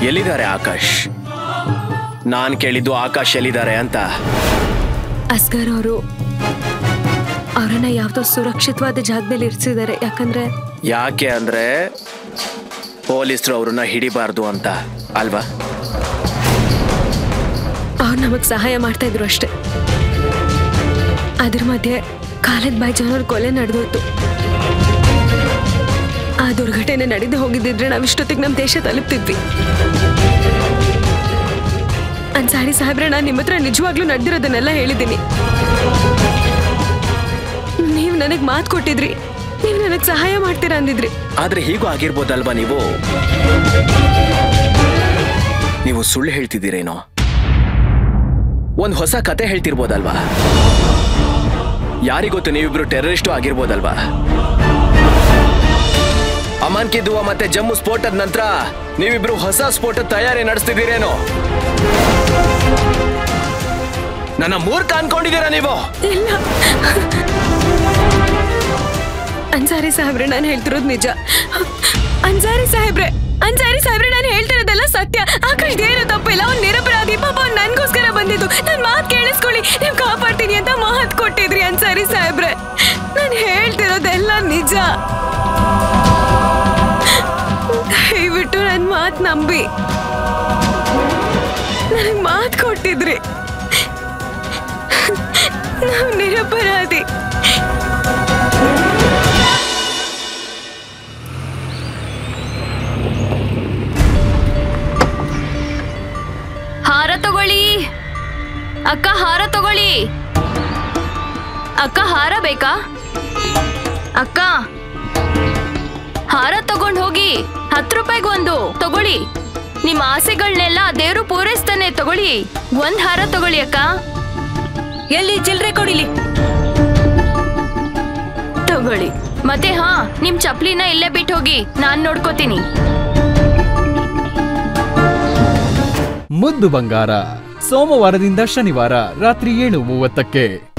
ಎಲ್ಲಿದ್ದಾರೆ ಆಕಾಶ್ ನಾನ್ ಕೇಳಿದ್ದು ಆಕಾಶ್ ಎಲ್ಲಿದ್ದಾರೆ ಅಂತ ಅಸ್ಗರ್ ಅವರು ಅವರನ್ನ ಯಾವ್ದೋ ಸುರಕ್ಷಿತವಾದ ಜಾಗದಲ್ಲಿ ಇರಿಸಿದ್ದಾರೆ ಯಾಕಂದ್ರೆ ಯಾಕೆ ಅಂದ್ರೆ ಪೊಲೀಸರು ಅವ್ರನ್ನ ಹಿಡಿಬಾರ್ದು ಅಂತ ಅಲ್ವಾ ಅವ್ರು ನಮಗ್ ಸಹಾಯ ಮಾಡ್ತಾ ಇದ್ರು ಅಷ್ಟೇ ಅದ್ರ ಮಧ್ಯೆ ಕಾಲೇಜ್ ಬಾಯ್ ಜನರ ಕೊಲೆ ನಡೆದೋಯ್ತು ಆ ದುರ್ಘಟನೆ ನಡೆದು ಹೋಗಿದ್ದಿದ್ರೆ ನಾವ್ ಇಷ್ಟೊತ್ತಿಗೆ ನಮ್ಮ ದೇಶ ತಲುಪ್ತಿದ್ವಿ ಅನ್ಸಾರಿ ಸಾಹೇಬ್ರೆ ನಾನು ನಿಮ್ಮ ಹತ್ರ ನಿಜವಾಗ್ಲೂ ನಡೆದಿರೋದನ್ನೆಲ್ಲ ಹೇಳಿದ್ದೀನಿ ನೀವು ನನಗ್ ಮಾತು ಕೊಟ್ಟಿದ್ರಿ ನೀವು ನನಗ್ ಸಹಾಯ ಮಾಡ್ತೀರಾ ಅಂದಿದ್ರಿ ಆದ್ರೆ ಹೀಗೂ ಆಗಿರ್ಬೋದಲ್ವಾ ನೀವು ನೀವು ಸುಳ್ಳು ಹೇಳ್ತಿದ್ದೀರೇನೋ ಒಂದ್ ಹೊಸ ಕತೆ ಹೇಳ್ತಿರ್ಬೋದಲ್ವಾ ಯಾರಿಗೊತ್ತು ನೀವಿಬ್ರು ಟೆರರಿಸ್ಟು ಆಗಿರ್ಬೋದಲ್ವಾ ಅಮಾನ್ ಕಿ ದುವಾ ಮತ್ತೆ ಜಮ್ಮು ಸ್ಫೋಟದ ನಂತರ ನೀವಿಬ್ರು ಹೊಸ ಸ್ಫೋಟದ ತಯಾರಿ ನಡೆಸ್ತಿದ್ದೀರೇನೋ ನನ್ನ ಮೂರ್ಖ ಅನ್ಕೊಂಡಿದ್ದೀರಾ ನೀವು ಇಲ್ಲ ಅನ್ಸಾರಿ ಸಾಹೇಬ್ರೆ ನಾನು ಹೇಳ್ತಿರೋದು ನಿಜ ಅನ್ಸಾರಿ ಸಾಹೇಬ್ರೆ ಅನ್ಸಾರಿ ಸಾಹೇಬ್ರೆ ನಾನು ಹೇಳ್ತಿರೋದೆಲ್ಲ ಸತ್ಯ ಆಕಾಶ್ ಏನು ತಪ್ಪಿಲ್ಲ ಅವ್ನು ನಿರಪರಾಧಿ ಪಾಪ ಅವ್ನು ನನ್ಗೋಸ್ಕರ ಬಂದಿದ್ದು ನನ್ನ ಮಾತು ಕೇಳಿಸ್ಕೊಳ್ಳಿ ನೀವು ಕಾಪಾಡ್ತೀನಿ ಅಂತ ಮಾತು ಕೊಟ್ಟಿದ್ರಿ ಅನ್ಸಾರಿ ಸಾಹೇಬ್ರೆ ನಾನು ಹೇಳ್ತಿರೋದೆಲ್ಲ ನಿಜ ದಯವಿಟ್ಟು ನನ್ನ ಮಾತು ನಂಬಿ ನನಗೆ ಮಾತು ಕೊಟ್ಟಿದ್ರಿ ನಾವು ನಿರಪರಾಧಿ ಹಾರ ತಗೊಳ್ಳಿ ಅಕ್ಕ ಹಾರ ತಗೊಳ್ಳಿ ಅಕ್ಕ ಹಾರ ಬೇಕಾ ಅಕ್ಕ ಹಾರ ತಗೊಂಡ್ ಹೋಗಿ ಹತ್ತು ರೂಪಾಯಿಗೆ ಒಂದು ತಗೊಳ್ಳಿ ನಿಮ್ಮ ಆಸೆಗಳನ್ನೆಲ್ಲ ದೇವ್ರು ಪೂರೈಸ್ತಾನೆ ತಗೊಳ್ಳಿ ಒಂದ್ ಹಾರ ತಗೊಳ್ಳಿ ಅಕ್ಕ ಎಲ್ಲಿ ಚಿಲ್ರೆ ಕೊಡಿಲಿ ತಗೊಳ್ಳಿ ಮತ್ತೆ ಹಾ ನಿಮ್ ಚಪ್ಲಿನ ಇಲ್ಲೇ ಬಿಟ್ಟು ಹೋಗಿ ನಾನ್ ನೋಡ್ಕೋತೀನಿ ಮುದ್ದು ಬಂಗಾರ ಸೋಮವಾರದಿಂದ ಶನಿವಾರ ರಾತ್ರಿ ಏಳು ಮೂವತ್ತಕ್ಕೆ